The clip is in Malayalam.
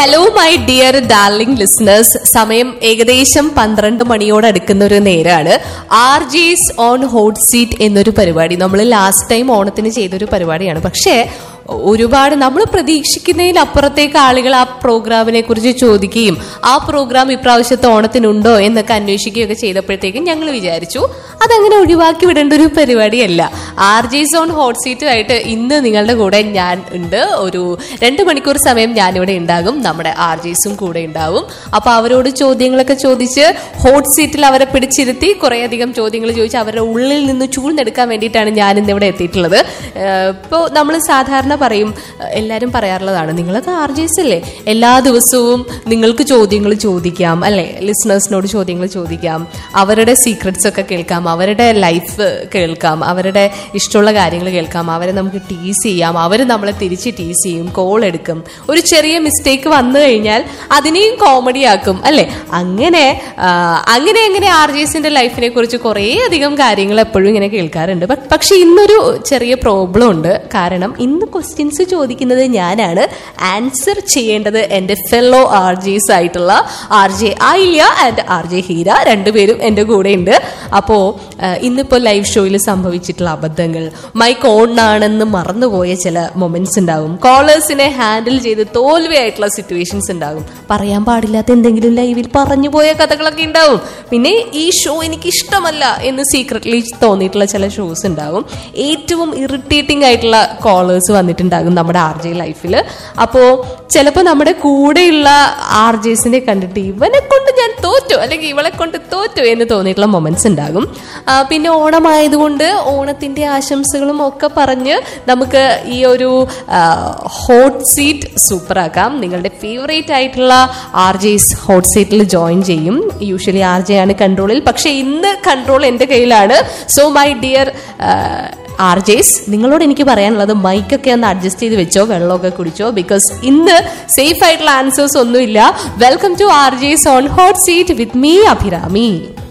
hello my dear darling listeners സമയം ഏകദേശം പന്ത്രണ്ട് മണിയോട് അടുക്കുന്ന ഒരു നേരമാണ് R Js on hot seat എന്നൊരു പരിപാടി നമ്മൾ ലാസ്റ്റ് ടൈം ഓണത്തിന് ചെയ്തൊരു പരിപാടിയാണ് പക്ഷേ ഒരുപാട് നമ്മൾ പ്രതീക്ഷിക്കുന്നതിലപ്പുറത്തേക്ക് ആളുകൾ ആ പ്രോഗ്രാമിനെ കുറിച്ച് ചോദിക്കുകയും ആ പ്രോഗ്രാം ഇപ്രാവശ്യത്തെ ഓണത്തിനുണ്ടോ എന്നൊക്കെ അന്വേഷിക്കുകയൊക്കെ ചെയ്തപ്പോഴത്തേക്കും ഞങ്ങൾ വിചാരിച്ചു അതങ്ങനെ ഒഴിവാക്കി വിടേണ്ട ഒരു പരിപാടിയല്ല ആർ ജി സോൺ ഹോട്ട് സീറ്റുമായിട്ട് ഇന്ന് നിങ്ങളുടെ കൂടെ ഞാൻ ഉണ്ട് ഒരു രണ്ട് മണിക്കൂർ സമയം ഞാനിവിടെ ഉണ്ടാകും നമ്മുടെ ആർ ജിസും കൂടെ ഉണ്ടാവും അപ്പൊ അവരോട് ചോദ്യങ്ങളൊക്കെ ചോദിച്ച് ഹോട്ട് സീറ്റിൽ അവരെ പിടിച്ചിരുത്തി കുറേയധികം ചോദ്യങ്ങൾ ചോദിച്ച് അവരുടെ ഉള്ളിൽ നിന്ന് ചൂഴ്ന്നെടുക്കാൻ വേണ്ടിയിട്ടാണ് ഞാൻ ഇന്ന് ഇവിടെ എത്തിയിട്ടുള്ളത് ഇപ്പോൾ നമ്മൾ സാധാരണ പറയും ഏഹ് എല്ലാവരും പറയാറുള്ളതാണ് നിങ്ങളൊക്കെ ആർ ജി എസ് അല്ലേ എല്ലാ ദിവസവും നിങ്ങൾക്ക് ചോദ്യങ്ങൾ ചോദിക്കാം അല്ലെ ലിസണേഴ്സിനോട് ചോദ്യങ്ങൾ ചോദിക്കാം അവരുടെ സീക്രട്സ് ഒക്കെ കേൾക്കാം അവരുടെ ലൈഫ് കേൾക്കാം അവരുടെ ഇഷ്ടമുള്ള കാര്യങ്ങൾ കേൾക്കാം അവരെ നമുക്ക് ടീസ് ചെയ്യാം അവർ നമ്മളെ തിരിച്ച് ടീസ് ചെയ്യും കോൾ എടുക്കും ഒരു ചെറിയ മിസ്റ്റേക്ക് വന്നു കഴിഞ്ഞാൽ അതിനെയും കോമഡി ആക്കും അല്ലെ അങ്ങനെ ആ, അങ്ങനെ അങ്ങനെ ആർ ജി എസിന്റെ ലൈഫിനെ കുറിച്ച് കുറേ അധികം കാര്യങ്ങൾ എപ്പോഴും ഇങ്ങനെ കേൾക്കാറുണ്ട് ബട്ട് പക്ഷെ ഇന്നൊരു ചെറിയ പ്രോബ്ലം ഉണ്ട് കാരണം ഇന്ന് ക്വസ്റ്റ്യൻസ് ചോദിക്കുന്നത് ഞാനാണ് ആൻസർ ചെയ്യേണ്ടത് എൻ്റെ ഫെല്ലോ ആർ ജിസ് ആയിട്ടുള്ള R J Aayilya and R J Heera രണ്ടുപേരും എൻ്റെ കൂടെ ഉണ്ട് അപ്പോൾ ഇന്നിപ്പോൾ ലൈവ് ഷോയിൽ സംഭവിച്ചിട്ടുള്ള അബദ്ധങ്ങൾ മൈക്ക് ഓൺ ആണെന്ന് മറന്നുപോയ ചില മൊമെന്റ്സ് ഉണ്ടാകും കോളേഴ്സിനെ ഹാൻഡിൽ ചെയ്ത് തോൽവിയായിട്ടുള്ള സിറ്റുവേഷൻസ് ഉണ്ടാകും പറയാൻ പാടില്ലാത്ത എന്തെങ്കിലും ലൈവിൽ പറഞ്ഞു പോയ കഥകളൊക്കെ ഉണ്ടാവും പിന്നെ ഈ ഷോ എനിക്ക് ഇഷ്ടമല്ല എന്ന് സീക്രട്ട്ലി തോന്നിയിട്ടുള്ള ചില ഷോസ് ഉണ്ടാവും ഏറ്റവും ഇറിറ്റേറ്റിംഗ് ആയിട്ടുള്ള കോളേഴ്സ് വന്നിട്ടുണ്ടാകും നമ്മുടെ ആർ ജെ ലൈഫിൽ അപ്പോൾ ചിലപ്പോൾ നമ്മുടെ കൂടെയുള്ള ആർ ജെസിനെ കണ്ടിട്ട് ഇവനെ കൊണ്ട് ഞാൻ തോറ്റു അല്ലെങ്കിൽ ഇവളെ കൊണ്ട് തോറ്റു എന്ന് തോന്നിയിട്ടുള്ള മൊമെന്റ്സ് ഉണ്ടാകും ആ, പിന്നെ ഓണമായതുകൊണ്ട് ഓണത്തിന്റെ ആശംസകളും ഒക്കെ പറഞ്ഞ് നമുക്ക് ഈ ഒരു ഹോട്ട് സീറ്റ് സൂപ്പറാക്കാം നിങ്ങളുടെ ഫേവറേറ്റ് ആയിട്ടുള്ള ആർ ജെസ് ഹോട്ട് സീറ്റിൽ ജോയിൻ ചെയ്യും യൂഷ്വലി ആർ ജെ ആണ് കൺട്രോളിൽ പക്ഷെ ഇന്ന് കൺട്രോൾ എൻ്റെ കയ്യിലാണ് so my dear R Js നിങ്ങളോട് എനിക്ക് പറയാനുള്ളത് മൈക്കൊക്കെ ഒന്ന് അഡ്ജസ്റ്റ് ചെയ്ത് വെച്ചോ വെള്ളമൊക്കെ കുടിച്ചോ ബിക്കോസ് ഇന്ന് സേഫ് ആയിട്ടുള്ള ആൻസേഴ്സ് ഒന്നുമില്ല welcome to R Js on hot seat with me Abhirami